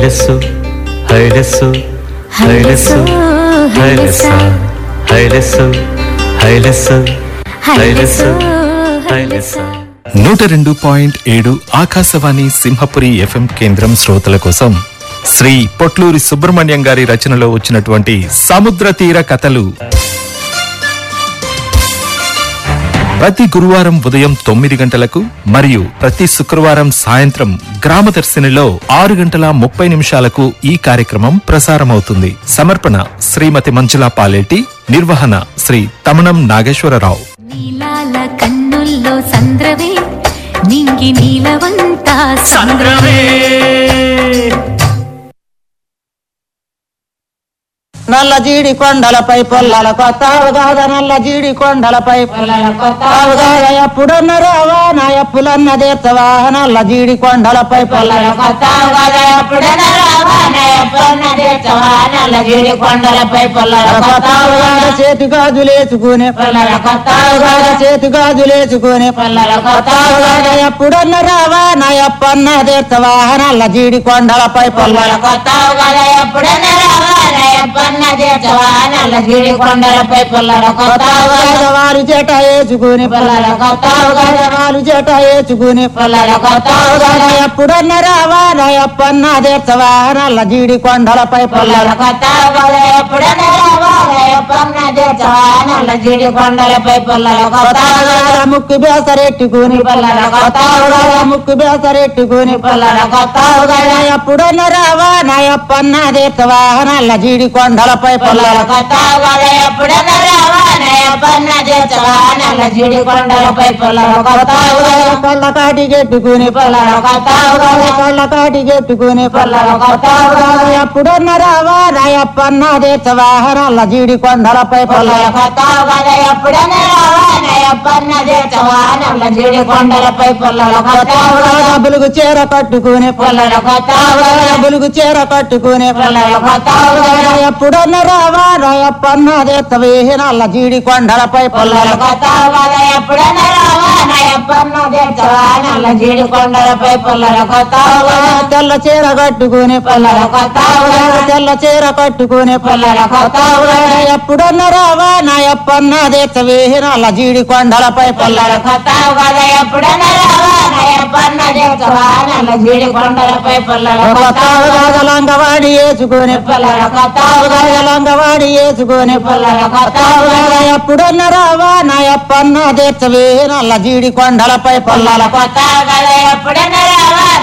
హైలెస్సు హైలెస్సు హైలెస్సు హైలెస్స హైలెస్సు హైలెస్సు హైలెస్సు హైలెస్స నూట రెండు పాయింట్ ఏడు ఆకాశవాణి సింహపురి ఎఫ్ఎం కేంద్రం శ్రోతల కోసం శ్రీ పొట్లూరి సుబ్రహ్మణ్యం గారి రచనలో వచ్చినటువంటి సముద్ర తీర కథలు ప్రతి గురువారం ఉదయం తొమ్మిది గంటలకు మరియు ప్రతి శుక్రవారం సాయంత్రం గ్రామదర్శినిలో ఆరు గంటల ముప్పై నిమిషాలకు ఈ కార్యక్రమం ప్రసారమవుతుంది సమర్పణ శ్రీమతి మంజులా పాలేటి నిర్వహణ శ్రీ తమణం నాగేశ్వరరావు నీలాల కన్నుల్లో సంద్రవే నింగి నీలవంతా సంద్రవే నల్ల జీడి కొండలపై పొల్లల కొత్త అవగాహన నల్ల జీడి కొండలపై పొల్లల కొత్త అవగాహన ఎప్పుడన్న రావా నా ఎప్పులన్న దేత్తవా నల్ల జీడి కొండలపై పొల్లల కొత్త అవగాహన ఎప్పుడన్న రావా నా ఎప్పులన్న దేత్తవా నల్ల జీడి కొండలపై పొల్లల కొత్త అవగాహన చేతి గాజులేసుకునే పొల్లల కొత్త అవగాహన చేతి గాజులేసుకునే పొల్లల కొత్త అవగాహన ఎప్పుడన్న రావా నా ఎప్పన్న దేత్తవా నల్ల జీడి కొండలపై పొల్లల కొత్త అవగాహన ఎప్పుడన్న రావా నా ఎప్పన్న దేత్తవా నల్ల జీడి కొండలపై పొల్లల కొత్త అవగాహన వారు జట వేసుకుని పొల్లల కొత్త అవగాహన వారు జట వేసుకుని పొల్లల కొత్త అవగాహన ఎప్పుడన్న రావా నా ఎప్పన్న దేత్తవా నల్ల జీడి కొండలపై పొల్లల కొత్త అవగాహన ఎప్పుడన్న రావా నా ఎప్పన్న దేత్తవా నల్ల జీడి కొండలపై పొల్లల కొత్త అవగాహన ముక్కు బేసరెట్టుకుని పొల్లల కొత్త అవగాహన ముక్కు బేసరెట్టుకుని పొల్లల కొత్త అవగాహన ఎప్పుడన్న రావా నా ఎప్పన్న దేత్తవా నల్ల జీడి కొండలపై పొల్లల కొత్త అవగాహన ఎప్పుడన్న రావా నా ఎప్పన్న దేత్తవా నల్ల జీడి కొండలపై పొల్లల కొత్త అవగాహన కళ్ళ కాటి గెట్టుకుని పొల్లల కొత్త అవగాహన కళ్ళ కాటి గెట్టుకుని పొల్లల కొత్త అవగాహన ఎప్పుడన్న రావా నా ఎప్పన్న దేత్తవా నల్ల జీడి కొండలపై పొల్లల కొత్త అవగాహన ఎప్పుడన్న రావా నా ఎప్పన్న దేత్తవా నల్ల జీడి కొండలపై పొల్లల కొత్త అవగాహన బులుగు చీర కట్టుకుని పొల్లల కొత్త అవగాహన బులుగు చీర కట్టుకుని పొల్లల కొత్త అవగాహన ఎప్పుడన్న రావా నా ఎప్పన్న దేత్తవే నల్ల జీడి కొండలపై పొల్లల కొత్త అవగాహన ఎప్పుడన్న రావా నా ఎప్పన్న దేత్తవా నల్ల జీడి కొండలపై పొల్లల కొత్త అవగాహన తెల్ల చీర కట్టుకుని పొల్లల కొత్త అవగాహన తెల్ల చీర కట్టుకుని పొల్లల కొత్త అవగాహన ఎప్పుడన్న రావా నా ఎప్పన్న దేత్తవే నల్ల జీడి కొండలపై పొల్లల కొత్త అవగాహన ఎప్పుడన్న రావా నా ఎప్పన్న దేత్తవా నల్ల జీడి కొండలపై పొల్లల కొత్త అవగాహన లంగవాడి వేసుకుని పొల్లల కొత్త అవగాహన లంగవాడి వేసుకుని పొల్లల కొత్త అవగాహన ఎప్పుడన్న రావా నా ఎప్పన్న దేత్తవే నల్ల జీడి కొండలపై పొల్లల కొత్త అవగాహన ఎప్పుడన్న రావా